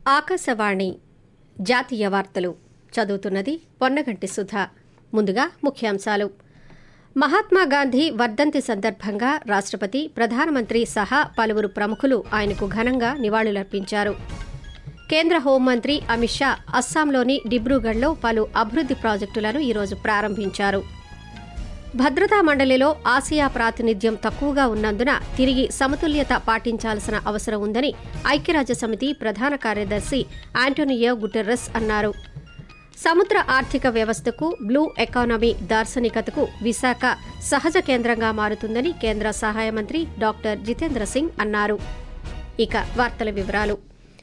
ఆకాశవాణి జాతీయ వార్తలు చదువుతున్నది పొన్నగంటి సుధా ముందుగా ముఖ్యాంశాలు మహాత్మా గాంధీ వర్ధంతి సందర్భంగా రాష్టపతి ప్రధానమంత్రి సహా పలువురు ప్రముఖులు ఆయనకు ఘనంగా నివాళులర్పించారు కేంద్ర హోంమంత్రి అమిత్ షా అస్సాంలోని డిబ్రూగఢ్లో పలు అభివృద్ది ప్రాజెక్టులను ఈరోజు ప్రారంభించారు భద్రతా మండలిలో ఆసియా ప్రాతినిధ్యం తక్కువగా ఉన్నందున తిరిగి సమతుల్యత పాటించాల్సిన అవసరం ఉందని ఐక్యరాజ్యసమితి ప్రధాన కార్యదర్శి ఆంటోనియో గుటెర్రస్ అన్నారు సముద్ర ఆర్థిక వ్యవస్థకు బ్లూ ఎకానమీ దార్శనికతకు విశాఖ సహజ కేంద్రంగా మారుతుందని కేంద్ర సహాయ మంత్రి డాక్టర్ జితేంద్ర సింగ్ అన్నారు ఇక వార్తల వివరాలు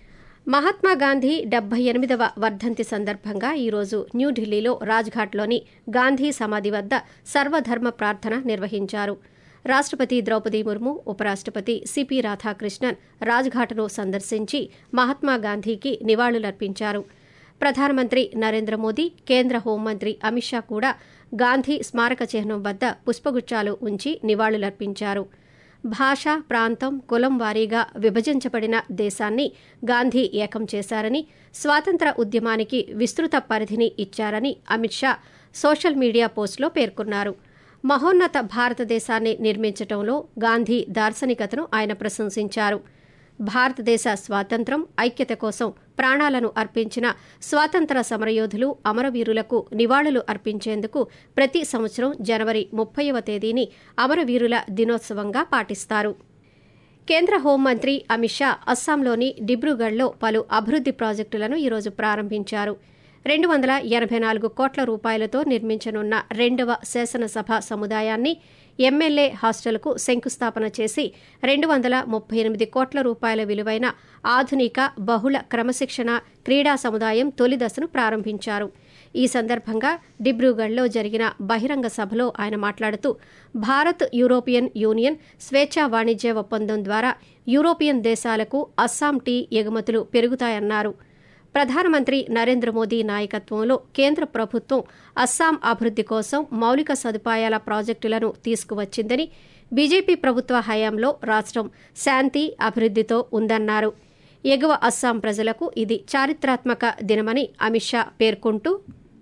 మహాత్మా గాంధీ డెబ్బై ఎనిమిదవ వర్ధంతి సందర్భంగా ఈరోజు న్యూఢిల్లీలో రాజ్ఘాట్లోని గాంధీ సమాధి వద్ద సర్వధర్మ ప్రార్థన నిర్వహించారు రాష్టపతి ద్రౌపది ముర్ము ఉపరాష్టపతి సిపి రాధాకృష్ణన్ రాజ్ఘాట్ను సందర్శించి మహాత్మా గాంధీకి నివాళులర్పించారు ప్రధానమంత్రి నరేంద్ర మోదీ కేంద్ర హోంమంత్రి అమిత్ షా కూడా గాంధీ స్మారక చిహ్నం వద్ద పుష్పగుచ్చాలు ఉంచి నివాళులర్పించారు భాష ప్రాంతం కులం వారీగా విభజించబడిన దేశాన్ని గాంధీ ఏకం చేశారని స్వాతంత్ర ఉద్యమానికి విస్తృత పరిధిని ఇచ్చారని అమిత్ షా సోషల్ మీడియా పోస్టులో పేర్కొన్నారు మహోన్నత భారతదేశాన్ని నిర్మించడంలో గాంధీ దార్శనికతను ఆయన ప్రశంసించారు భారతదేశ స్వాతంత్రం ఐక్యత కోసం ప్రాణాలను అర్పించిన స్వాతంత్ర సమరయోధులు అమరవీరులకు నివాళులు అర్పించేందుకు ప్రతి సంవత్సరం జనవరి ముప్పైవ తేదీని అమరవీరుల దినోత్సవంగా పాటిస్తారు కేంద్ర హోంమంత్రి అమిత్ షా అస్సాంలోని డిబ్రూగఢ్లో పలు అభివృద్ది ప్రాజెక్టులను ఈరోజు ప్రారంభించారు రెండు వందల ఎనభై నాలుగు కోట్ల రూపాయలతో నిర్మించనున్న రెండవ శాసనసభ సముదాయాన్ని ఎమ్మెల్యే హాస్టల్కు శంకుస్థాపన చేసి రెండు వందల ముప్పై ఎనిమిది కోట్ల రూపాయల విలువైన ఆధునిక బహుళ క్రమశిక్షణ క్రీడా సముదాయం తొలి దశను ప్రారంభించారు ఈ సందర్భంగా డిబ్రూగఢ్లో జరిగిన బహిరంగ సభలో ఆయన మాట్లాడుతూ భారత్ యూరోపియన్ యూనియన్ స్వేచ్ఛా వాణిజ్య ఒప్పందం ద్వారా యూరోపియన్ దేశాలకు అస్సాం టీ ఎగుమతులు పెరుగుతాయన్నారు ప్రధానమంత్రి నరేంద్ర మోదీ నాయకత్వంలో కేంద్ర ప్రభుత్వం అస్సాం అభివృద్ది కోసం మౌలిక సదుపాయాల ప్రాజెక్టులను తీసుకువచ్చిందని బీజేపీ ప్రభుత్వ హయాంలో రాష్ట్రం శాంతి అభివృద్దితో ఉందన్నారు ఎగువ అస్సాం ప్రజలకు ఇది చారిత్రాత్మక దినమని అమిత్ షా పేర్కొంటూ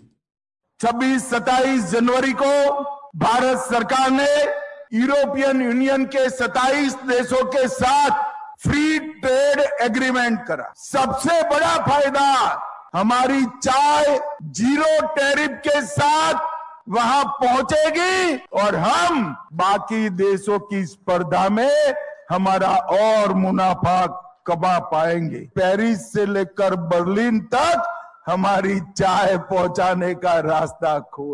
छब्बीस सत्ताईस जनवरी को भारत सरकार ने यूरोपियन यूनियन के 27 देशों के साथ फ्री ट्रेड एग्रीमेंट करा सबसे बड़ा फायदा हमारी चाय जीरो टैरिफ के साथ वहां पहुंचेगी और हम बाकी देशों की स्पर्धा में हमारा और मुनाफा कमा पाएंगे पेरिस से लेकर बर्लिन तक हमारी चाय पहुंचाने का रास्ता खोल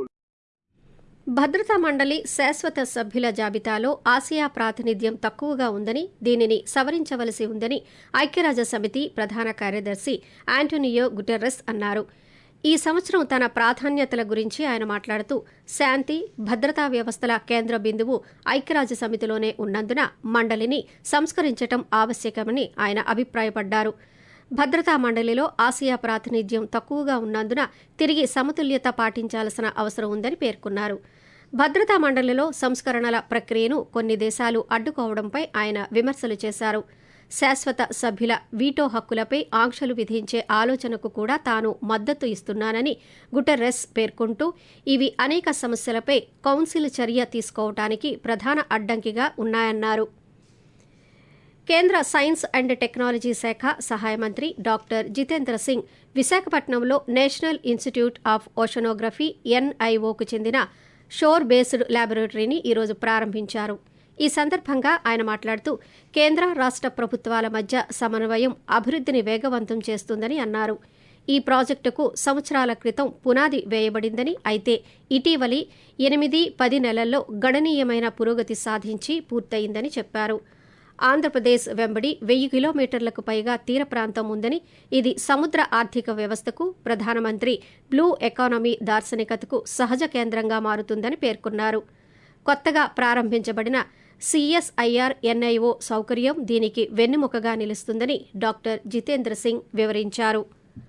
భద్రతా మండలి శాశ్వత సభ్యుల జాబితాలో ఆసియా ప్రాతినిధ్యం తక్కువగా ఉందని దీనిని సవరించవలసి ఉందని ఐక్యరాజ్య సమితి ప్రధాన కార్యదర్శి ఆంటోనియో గుటెర్రస్ అన్నారు ఈ సంవత్సరం తన ప్రాధాన్యతల గురించి ఆయన మాట్లాడుతూ శాంతి భద్రతా వ్యవస్థల కేంద్ర బిందువు ఐక్యరాజ్య సమితిలోనే ఉన్నందున మండలిని సంస్కరించటం ఆవశ్యకమని ఆయన అభిప్రాయపడ్డారు భద్రతా మండలిలో ఆసియా ప్రాతినిధ్యం తక్కువగా ఉన్నందున తిరిగి సమతుల్యత పాటించాల్సిన అవసరం ఉందని పేర్కొన్నారు భద్రతా మండలిలో సంస్కరణల ప్రక్రియను కొన్ని దేశాలు అడ్డుకోవడంపై ఆయన విమర్శలు చేశారు శాశ్వత సభ్యుల వీటో హక్కులపై ఆంక్షలు విధించే ఆలోచనకు కూడా తాను మద్దతు ఇస్తున్నానని గుటెర్రెస్ పేర్కొంటూ ఇవి అనేక సమస్యలపై కౌన్సిల్ చర్య తీసుకోవటానికి ప్రధాన అడ్డంకిగా ఉన్నాయన్నారు కేంద్ర సైన్స్ అండ్ టెక్నాలజీ శాఖ సహాయ మంత్రి డాక్టర్ జితేంద్ర సింగ్ విశాఖపట్నంలో నేషనల్ ఇన్స్టిట్యూట్ ఆఫ్ ఓషనోగ్రఫీ ఎన్ఐఓకు చెందిన షోర్ బేస్డ్ ల్యాబొరేటరీని ఈరోజు ప్రారంభించారు ఈ సందర్భంగా ఆయన మాట్లాడుతూ కేంద్ర రాష్ట ప్రభుత్వాల మధ్య సమన్వయం అభివృద్దిని వేగవంతం చేస్తుందని అన్నారు ఈ ప్రాజెక్టుకు సంవత్సరాల క్రితం పునాది వేయబడిందని అయితే ఇటీవలి ఎనిమిది పది నెలల్లో గణనీయమైన పురోగతి సాధించి పూర్తయిందని చెప్పారు ఆంధ్రప్రదేశ్ వెంబడి వెయ్యి కిలోమీటర్లకు పైగా తీర ప్రాంతం ఉందని ఇది సముద్ర ఆర్థిక వ్యవస్థకు ప్రధానమంత్రి బ్లూ ఎకానమీ దార్శనికతకు సహజ కేంద్రంగా మారుతుందని పేర్కొన్నారు కొత్తగా ప్రారంభించబడిన సిఎస్ఐఆర్ ఎన్ఐఓ సౌకర్యం దీనికి వెన్నెముకగా నిలుస్తుందని డాక్టర్ జితేంద్ర సింగ్ వివరించారు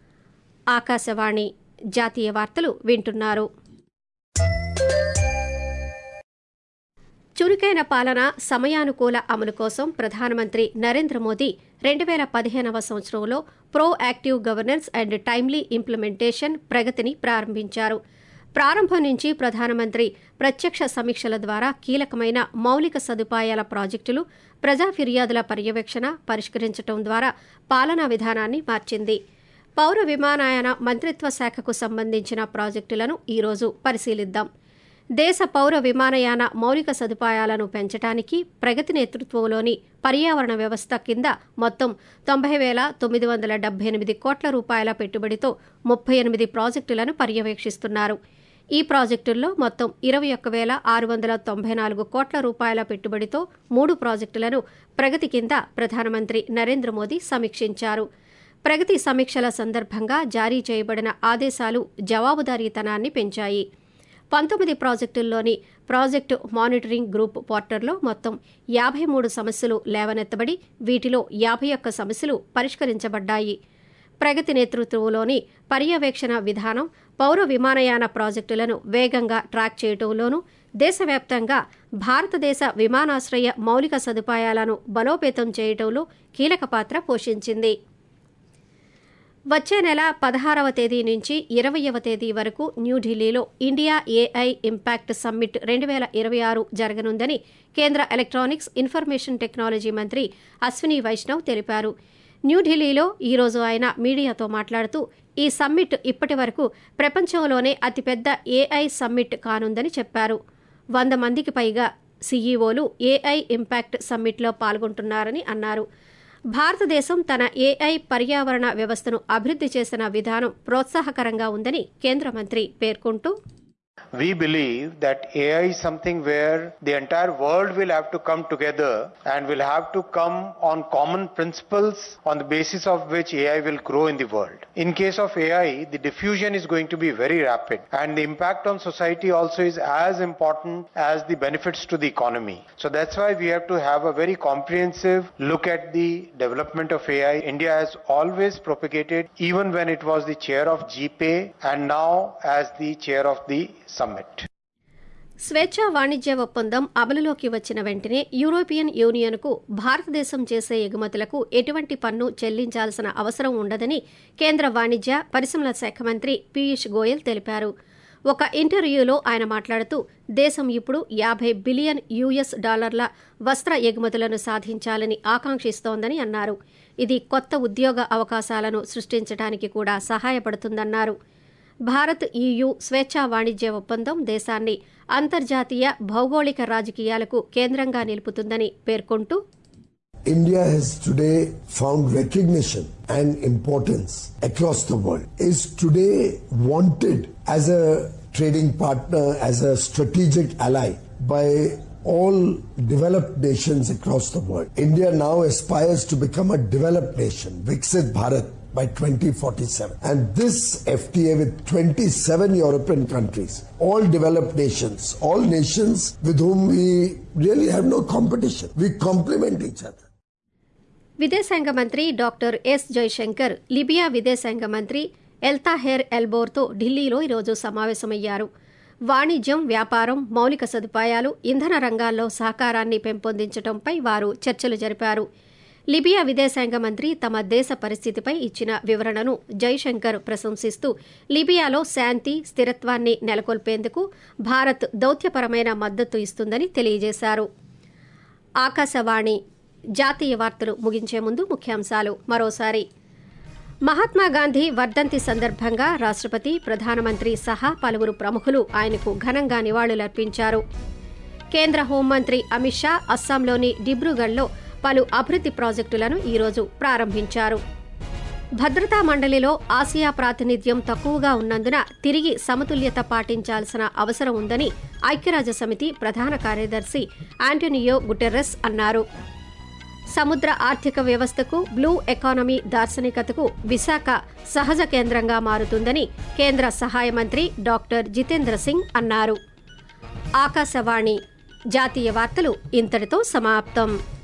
ఆకాశవాణి జాతీయ వార్తలు వింటున్నారు చురుకైన పాలన సమయానుకూల అమలు కోసం ప్రధానమంత్రి నరేంద్ర మోదీ రెండు వేల పదిహేనవ సంవత్సరంలో proactive governance and timely implementation ప్రగతిని ప్రారంభించారు ప్రారంభం నుంచి ప్రధానమంత్రి ప్రత్యక్ష సమీక్షల ద్వారా కీలకమైన మౌలిక సదుపాయాల ప్రాజెక్టులు ప్రజా ఫిర్యాదుల పర్యవేక్షణ పరిష్కరించడం ద్వారా పాలనా విధానాన్ని మార్చింది పౌర విమానయాన మంత్రిత్వ శాఖకు సంబంధించిన ప్రాజెక్టులను ఈరోజు పరిశీలిద్దాం దేశ పౌర విమానయాన మౌలిక సదుపాయాలను పెంచడానికి ప్రగతి నేతృత్వంలోని పర్యావరణ వ్యవస్థ కింద మొత్తం తొంభై వేల తొమ్మిది వందల డెబ్బై ఎనిమిది కోట్ల రూపాయల పెట్టుబడితో ముప్పై ఎనిమిది ప్రాజెక్టులను పర్యవేక్షిస్తున్నారు ఈ ప్రాజెక్టుల్లో మొత్తం ఇరవై ఒక్క వేల ఆరు వందల తొంభై నాలుగు కోట్ల రూపాయల పెట్టుబడితో మూడు ప్రాజెక్టులను ప్రగతి కింద ప్రధానమంత్రి నరేంద్ర మోదీ సమీక్షించారు ప్రగతి సమీక్షల సందర్భంగా జారీ చేయబడిన ఆదేశాలు జవాబుదారీతనాన్ని పెంచాయి పంతొమ్మిది ప్రాజెక్టుల్లోని ప్రాజెక్టు మానిటరింగ్ గ్రూప్ పోర్టల్లో మొత్తం యాభై మూడు సమస్యలు లేవనెత్తబడి వీటిలో యాభై ఒక్క సమస్యలు పరిష్కరించబడ్డాయి ప్రగతి నేతృత్వంలోని పర్యవేక్షణ విధానం పౌర విమానయాన ప్రాజెక్టులను వేగంగా ట్రాక్ చేయడంలోనూ దేశవ్యాప్తంగా భారతదేశ విమానాశ్రయ మౌలిక సదుపాయాలను బలోపేతం చేయడంలో కీలక పాత్ర పోషించింది వచ్చే నెల పదహారవ తేదీ నుంచి ఇరవయవ తేదీ వరకు న్యూఢిల్లీలో ఇండియా ఏఐ ఇంపాక్ట్ సమ్మిట్ రెండు వేల ఇరవై ఆరు జరగనుందని కేంద్ర ఎలక్ట్రానిక్స్ ఇన్ఫర్మేషన్ టెక్నాలజీ మంత్రి అశ్విని వైష్ణవ్ తెలిపారు న్యూఢిల్లీలో ఈరోజు ఆయన మీడియాతో మాట్లాడుతూ ఈ సమ్మిట్ ఇప్పటి వరకు ప్రపంచంలోనే అతిపెద్ద ఏఐ సమ్మిట్ కానుందని చెప్పారు వంద మందికి పైగా సీఈఓలు ఏఐ ఇంపాక్ట్ సమ్మిట్లో పాల్గొంటున్నారని అన్నారు భారతదేశం తన ఏఐ పర్యావరణ వ్యవస్థను అభివృద్ధి చేసిన విధానం ప్రోత్సాహకరంగా ఉందని కేంద్ర మంత్రి పేర్కొంటూ We believe that AI is something where the entire world will have to come together and will have to come on common principles on the basis of which AI will grow in the world. In case of AI, the diffusion is going to be very rapid and the impact on society also is as important as the benefits to the economy. So that's why we have to have a very comprehensive look at the development of AI. India has always propagated even when it was the chair of GPay and now as the chair of the summit. స్వేచ్ఛా వాణిజ్య ఒప్పందం అమలులోకి వచ్చిన వెంటనే European యూనియన్కు భారతదేశం చేసే ఎగుమతులకు ఎటువంటి పన్ను చెల్లించాల్సిన అవసరం ఉండదని కేంద్ర వాణిజ్య పరిశ్రమల శాఖ మంత్రి పీయూష్ గోయల్ తెలిపారు ఒక ఇంటర్వ్యూలో ఆయన మాట్లాడుతూ దేశం ఇప్పుడు యాభై బిలియన్ యూఎస్ డాలర్ల వస్త్ర ఎగుమతులను సాధించాలని ఆకాంక్షిస్తోందని అన్నారు ఇది కొత్త ఉద్యోగ అవకాశాలను సృష్టించడానికి కూడా సహాయపడుతుందన్నారు భారత్ ఈయూ స్వేచ్ఛా వాణిజ్య ఒప్పందం దేశాన్ని అంతర్జాతీయ భౌగోళిక రాజకీయాలకు కేంద్రంగా నిలుపుతుందని పేర్కొంటూ India has today found recognition and importance across the world, is today wanted as a trading partner, as a strategic ally by all developed nations across the world. India now aspires to become a developed nation, Viksit Bharat, by 2047. And this FTA with 27 European countries, all developed nations, all nations with whom we really have no competition. We complement each other. విదేశాంగ మంత్రి doctor yes Jaishankar Libya విదేశాంగ మంత్రి ఎల్తాహెర్ ఎల్బోర్తో ఢిల్లీలో ఈరోజు సమావేశమయ్యారు వాణిజ్యం వ్యాపారం మౌలిక సదుపాయాలు ఇంధన రంగాల్లో సహకారాన్ని పెంపొందించడంపై వారు చర్చలు జరిపారు లిబియా విదేశాంగ మంత్రి తమ దేశ పరిస్థితిపై ఇచ్చిన వివరణను జైశంకర్ ప్రశంసిస్తూ లిబియాలో శాంతి స్థిరత్వాన్ని నెలకొల్పేందుకు భారత్ దౌత్యపరమైన మద్దతు ఇస్తుందని తెలియజేశారు ఆకాశవాణి జాతీయ వార్తలు ముగించే ముందు ముఖ్యాంశాలు మరోసారి మహాత్మా గాంధీ వర్ధంతి సందర్భంగా రాష్ట్రపతి ప్రధానమంత్రి సహా పలువురు ప్రముఖులు ఆయనకు ఘనంగా నివాళులర్పించారు కేంద్ర హోంమంత్రి అమిత్ షా అస్సాంలోని డిబ్రూగఢ్లో పలు అభివృద్ది ప్రాజెక్టులను ఈరోజు ప్రారంభించారు భద్రతా మండలిలో ఆసియా ప్రాతినిధ్యం తక్కువగా ఉన్నందున తిరిగి సమతుల్యత పాటించాల్సిన అవసరం ఉందని ఐక్యరాజ్య సమితి ప్రధాన కార్యదర్శి ఆంటోనియో గుటెర్రెస్ అన్నారు సముద్ర ఆర్థిక వ్యవస్థకు బ్లూ ఎకానమీ దార్శనికతకు విశాఖ సహజ కేంద్రంగా మారుతుందని కేంద్ర సహాయ మంత్రి డాక్టర్ జితేంద్ర సింగ్ అన్నారు ఆకాశవాణి జాతీయ వార్తలు ఇంతటితో సమాప్తం